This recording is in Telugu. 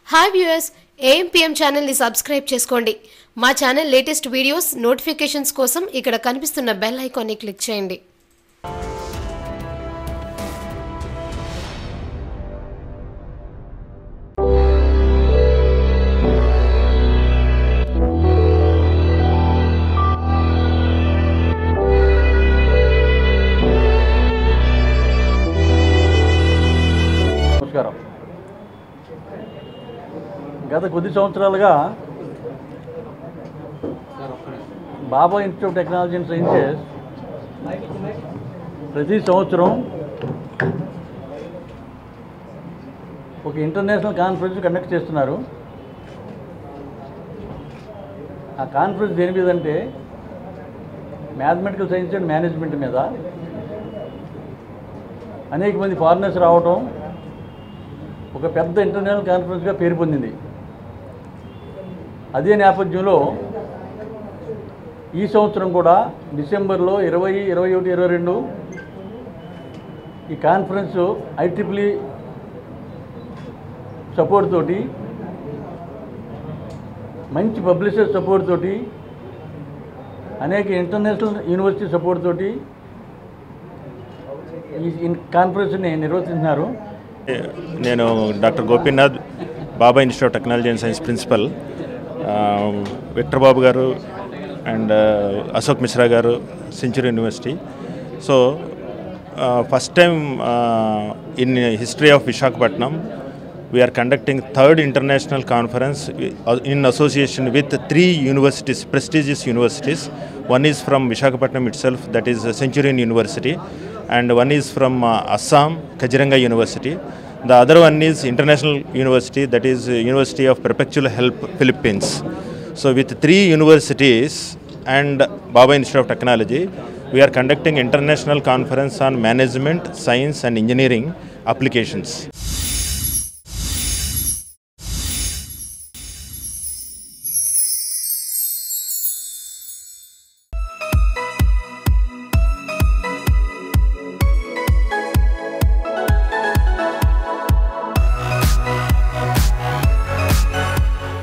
హాయ్ వ్యూయర్స్ ఏఎంపీఎం ఛానల్ని సబ్స్క్రైబ్ చేసుకోండి మా ఛానల్ లేటెస్ట్ వీడియోస్ నోటిఫికేషన్స్ కోసం ఇక్కడ కనిపిస్తున్న బెల్ ఐకాన్ని క్లిక్ చేయండి నమస్కారం గత కొద్ది సంవత్సరాలుగా Baba institute of technology and sciences ప్రతి సంవత్సరం ఒక ఇంటర్నేషనల్ కాన్ఫరెన్స్ కండక్ట్ చేస్తున్నారు ఆ కాన్ఫరెన్స్ దేని మీద అంటే మ్యాథమెటికల్ సైన్స్ అండ్ మేనేజ్మెంట్ మీద అనేక మంది ఫారినర్స్ రావటం ఒక పెద్ద ఇంటర్నేషనల్ కాన్ఫరెన్స్గా పేరు పొందింది అదే నేపథ్యంలో ఈ సంవత్సరం కూడా డిసెంబర్లో ఇరవై ఇరవై ఒకటి ఇరవై రెండు ఈ కాన్ఫరెన్స్ ఐట్రిపుల్ సపోర్ట్ తోటి మంచి పబ్లిషర్ సపోర్ట్ తోటి అనేక ఇంటర్నేషనల్ యూనివర్సిటీ సపోర్ట్ తోటి ఈ కాన్ఫరెన్స్ని నిర్వహిస్తున్నారు నేను doctor Gopinath Baba institute of technology and science principal ఆ, Victor Babu garu and Ashok Mishra garu century university so first time in history of Visakhapatnam we're conducting third international conference in association with three universities prestigious universities one is from Visakhapatnam itself that is centurion university and one is from uh, Assam, Kaziranga University. The other one is international university, that is uh, University of Perpetual Help Philippines. So with three universities and Baba Institute of Technology, we are conducting international conference on management, science and engineering applications.